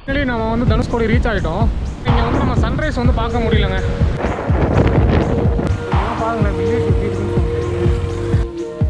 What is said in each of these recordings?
actually நம்ம வந்து Dhanushkodi reach ஆகிட்டோம் இங்கே வந்து நம்ம சன்ரைஸ் வந்து பார்க்க முடியலங்க இதெல்லாம் பாருங்களேன் வில்லேஜ் எப்படி இருக்குன்னு சொல்லிட்டு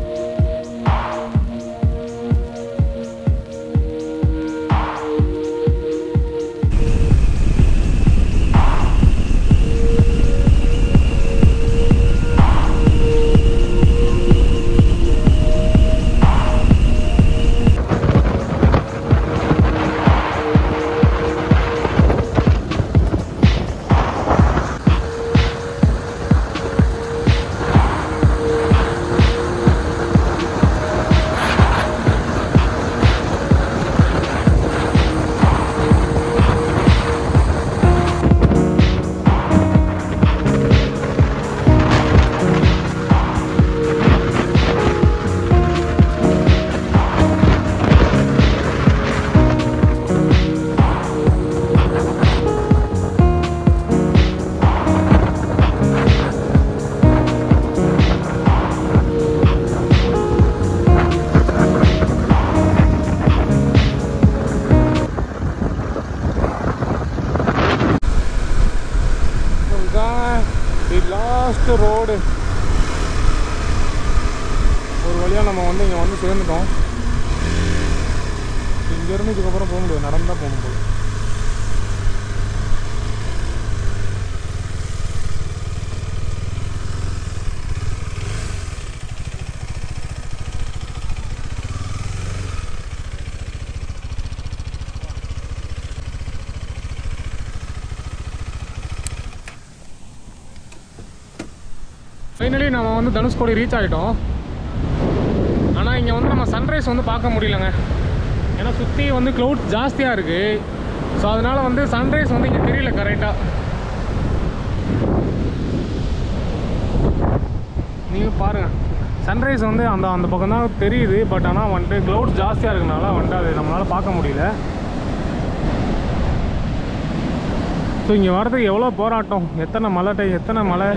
இதுதான் தி லாஸ்ட் ரோடு ஒரு வழியாக நம்ம வந்து இங்கே வந்து சேர்ந்துட்டோம் இங்கேருந்து இதுக்கப்புறம் போக முடியாது நடந்து தான் போகணும் போது ஃபைனலி நம்ம வந்து தனுஷ்கோடி ரீச் ஆகிட்டோம் ஆனால் இங்கே வந்து நம்ம சன்ரைஸ் வந்து பார்க்க முடியலங்க ஏன்னா சுற்றி வந்து க்ளவுட் ஜாஸ்தியாக இருக்குது ஸோ அதனால் வந்து சன்ரைஸ் வந்து இங்கே தெரியல கரெக்டாக நீங்கள் பாருங்கள் சன்ரைஸ் வந்து அந்த அந்த பக்கம் தான் தெரியுது பட் ஆனால் வந்துட்டு க்ளவுட் ஜாஸ்தியாக இருக்கனால வந்துட்டு அது நம்மளால் பார்க்க முடியல ஸோ இங்கே வரதுக்கு எவ்வளோ போராட்டம் எத்தனை மலை டை எத்தனை மலை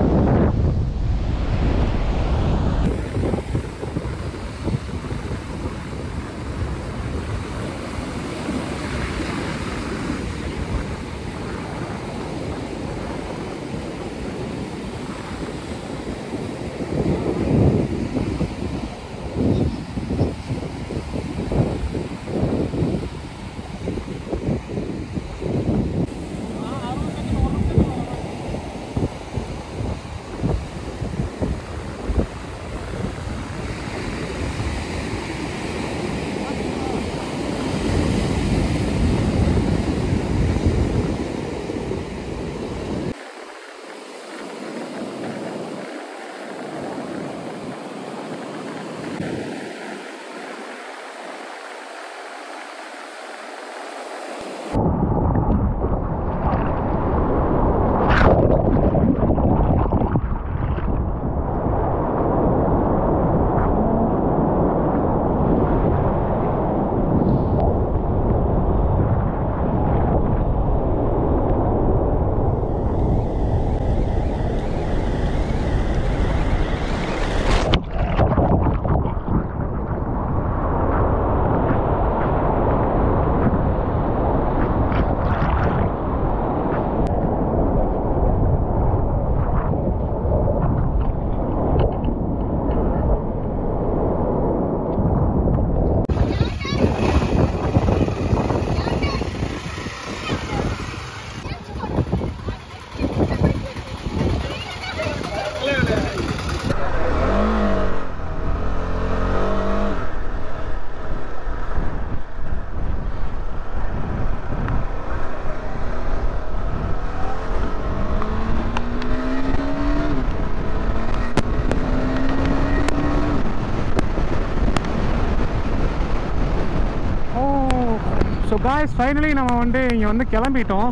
ஸோ காய்ஸ் ஃபைனலி நம்ம வந்து இங்கே வந்து கிளம்பிட்டோம்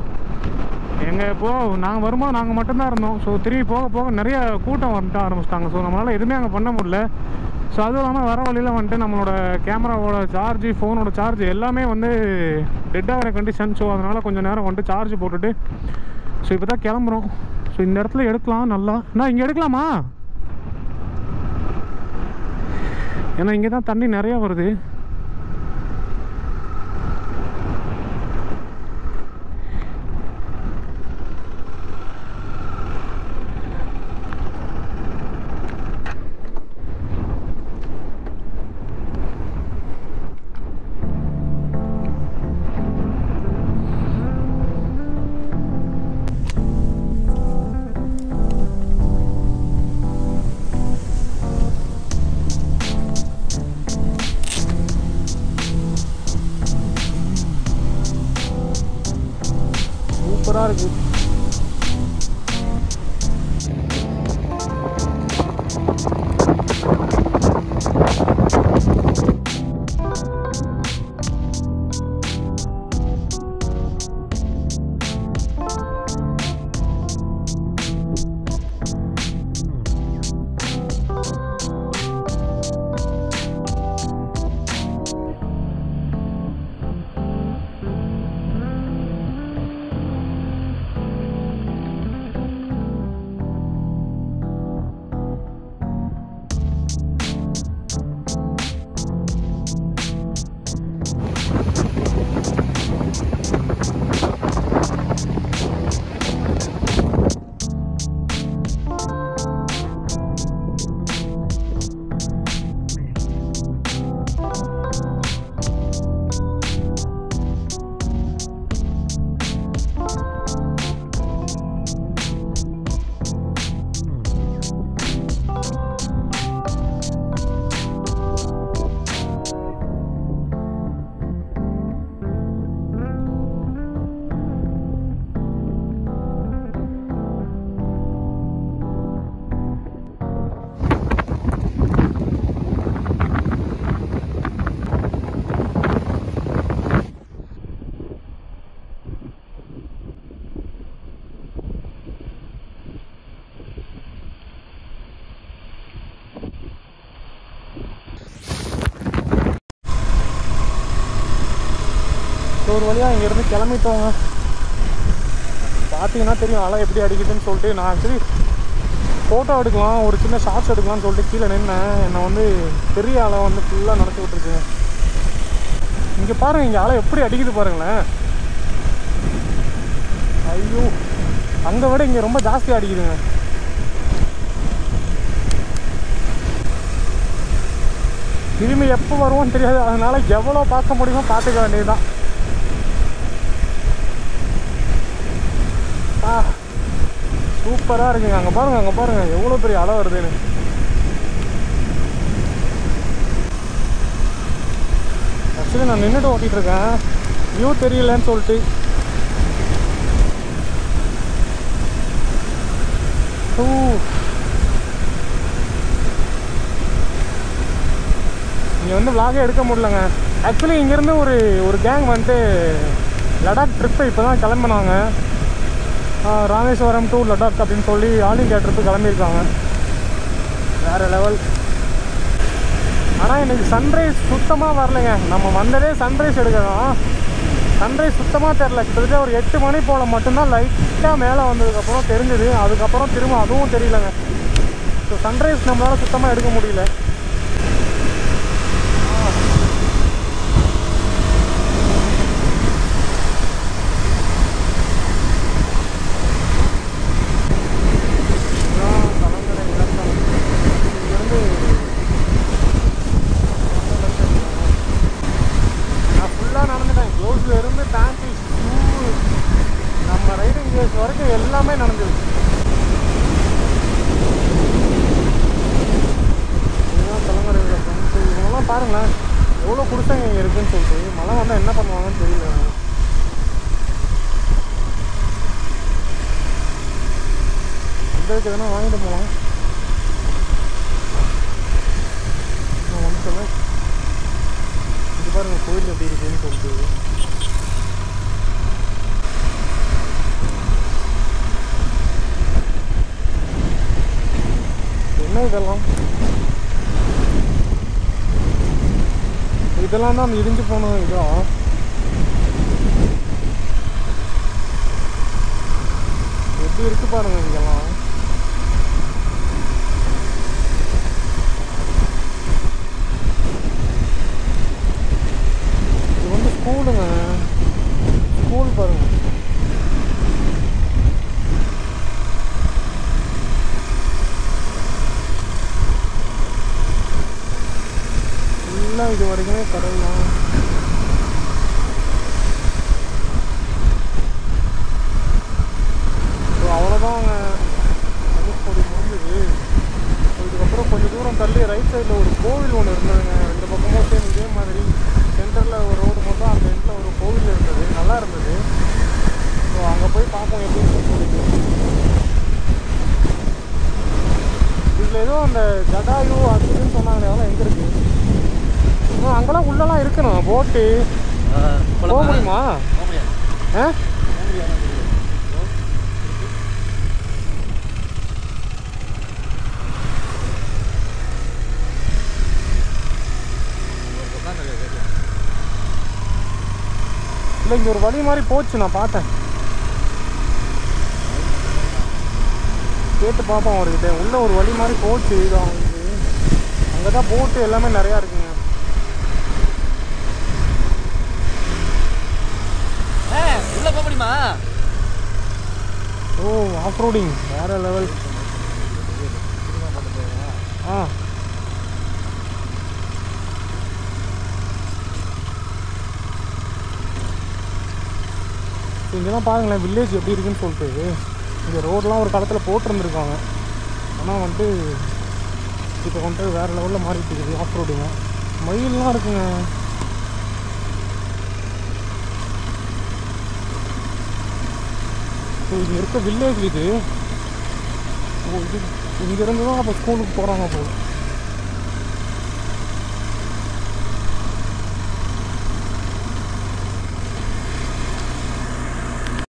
எங்கே இப்போ நாங்கள் வரும்போது நாங்கள் மட்டும்தான் இருந்தோம் ஸோ திரும்பி போக போக நிறைய கூட்டம் வந்துட்டு ஆரம்பிச்சிட்டாங்க ஸோ நம்மளால் எதுவுமே அங்கே பண்ண முடியல ஸோ அதுவும் இல்லாமல் வர வழியில் வந்துட்டு நம்மளோட கேமராவோட சார்ஜ் ஃபோனோட சார்ஜ் எல்லாமே வந்து டெட் ஆகிற கண்டிஷன் ஸோ அதனால் கொஞ்சம் நேரம் வந்துட்டு சார்ஜ் போட்டுட்டு ஸோ இப்போ தான் கிளம்புறோம் ஸோ இந்த இடத்துல எடுக்கலாம் நல்லா நான் இங்கே எடுக்கலாமா ஏன்னா இங்கே தான் தண்ணி நிறையா வருது சூப்பராக இருக்குது ஒரு வழியாக இங்கேருந்து கிளம்பிட்டோங்க பார்த்தீங்கன்னா தெரியும் அலை எப்படி அடிக்குதுன்னு சொல்லிட்டு நான் ஆக்சுவலி ஃபோட்டோ எடுக்கலாம் ஒரு சின்ன ஷார்ட்ஸ் எடுக்கலாம்னு சொல்லிட்டு கீழே நின்னேன் என்னை வந்து பெரிய அலை வந்து ஃபுல்லாக நடத்தி விட்டுருக்கு இங்கே பாருங்க இங்கே அலை எப்படி அடிக்குது பாருங்களேன் ஐயோ அங்கே விட இங்கே ரொம்ப ஜாஸ்தியாக அடிக்குதுங்க திரும்பி எப்போ வருவோம்னு தெரியாது அதனால எவ்வளோ பார்க்க முடியுமோ பார்த்துக்க வேண்டியதுதான் ஆ சூப்பராக இருக்குங்க அங்கே பாருங்க அங்கே பாருங்க எவ்வளோ பெரிய அலை வருதுன்னு ஆக்சுவலி நான் நின்றுட்டு ஓட்டிகிட்டு இருக்கேன் வியூ தெரியலன்னு சொல்லிட்டு ஓ இங்கே வந்து vlog-ஏ எடுக்க முடியலங்க ஆக்சுவலி இங்கேருந்து ஒரு ஒரு கேங் வந்துட்டு லடாக் ட்ரிப்பு இப்போ தான் கிளம்புனாங்க ஆஹ் ராமேஸ்வரம் டு லடாக் அப்படின்னு சொல்லி ஆல் இந்தியா ட்ரிப்பு கிளம்பியிருக்காங்க வேறு லெவல் ஆனால் இன்னைக்கு சன்ரைஸ் சுத்தமாக வரலைங்க நம்ம வந்ததே சன்ரைஸ் எடுக்கணும் சன்ரைஸ் சுத்தமாக தெரில கிட்டத்தட்ட ஒரு எட்டு மணி போல் மட்டும்தான் லைட்டாக மேலே வந்ததுக்கப்புறம் தெரிஞ்சுது அதுக்கப்புறம் திரும்ப அதுவும் தெரியலங்க ஸோ சன்ரைஸ் நம்மளால் சுத்தமாக எடுக்க முடியல இதுதான் கலங்கரை விளக்கம் இங்கேருந்து நான் ஃபுல்லாக நடந்துட்டேன் க்ளோஸில் இருந்து பேண்ட்டு ஷூ நம்ம ரைடிங் கேஸ் வரைக்கும் எல்லாமே நடந்துருச்சு இதுதான் கலங்கரை விளக்கம் ஸோ இவங்கெல்லாம் பாருங்களேன் எவ்வளோ குடிசைங்க இங்கே இருக்குன்னு சொல்லிட்டு மழை வந்தால் என்ன பண்ணுவாங்கன்னு தெரியல இந்த எதனா வாங்கிட்டு போகலாம் நான் வந்துட்டேன் இது பாருங்க கோயில் எப்படி இருக்குன்னு சொல்லிட்டு என்ன இதெல்லாம் இதெல்லாம் தான் இடிஞ்சு போன இதா எப்படி இருக்கு பாருங்க இங்கெல்லாம் இது வந்து ஸ்கூலுங்க ஸ்கூல் பாருங்க ஃபுல்லாக இது வரைக்குமே கடல் தான் ஸோ அவ்வளோதாங்க தனுஷ்கோடி முடிஞ்சது ஸோ இதுக்கப்புறம் கொஞ்சம் தூரம் தள்ளி ரைட் சைடில் ஒரு கோவில் ஒன்று இருந்ததுங்க ரெண்டு பக்கமும் சேம் இதே மாதிரி சென்டரில் ஒரு ரோடு மட்டும் அந்த எண்டில் ஒரு கோவில் இருந்தது நல்லா இருந்தது ஸோ அங்கே போய் பார்க்கலாம் இந்த ஜடாயு அது இதுன்னு சொன்னாங்களே அதெல்லாம் எங்கே இருக்கு இன்னும் அங்கெல்லாம் உள்ளலாம் இருக்கணும் போட்டு போக முடியுமா போக முடியாது ஆ போக முடியாது இல்லை இங்கே ஒரு வழி மாதிரி போச்சு நான் பார்த்தேன் கேட்டு பார்ப்போம் அவர்கிட்ட உள்ள ஒரு வழி மாதிரி போச்சு இது அவங்களுக்கு அங்கே தான் போட்டு எல்லாமே நிறையா இருக்குங்க ஏ உள்ள போக முடியுமா ஓ ஆஃப் ரோடிங் வேற லெவல் ஆ இங்கே தான் பாருங்களேன் வில்லேஜ் எப்படி இருக்குன்னு சொல்லிட்டு இங்கே ரோடெலாம் ஒரு காலத்தில் போட்டிருந்துருக்காங்க ஆனால் வந்துட்டு இப்போ வந்துட்டு வேறு லெவலில் மாறிட்டு இருக்குது ஆஃப் ரோடுங்க மயில்லாம் இருக்குங்க ஸோ இது இருக்க வில்லேஜ் இது ஓ இது இங்கேருந்து தான் அப்போ ஸ்கூலுக்கு போகிறாங்க போல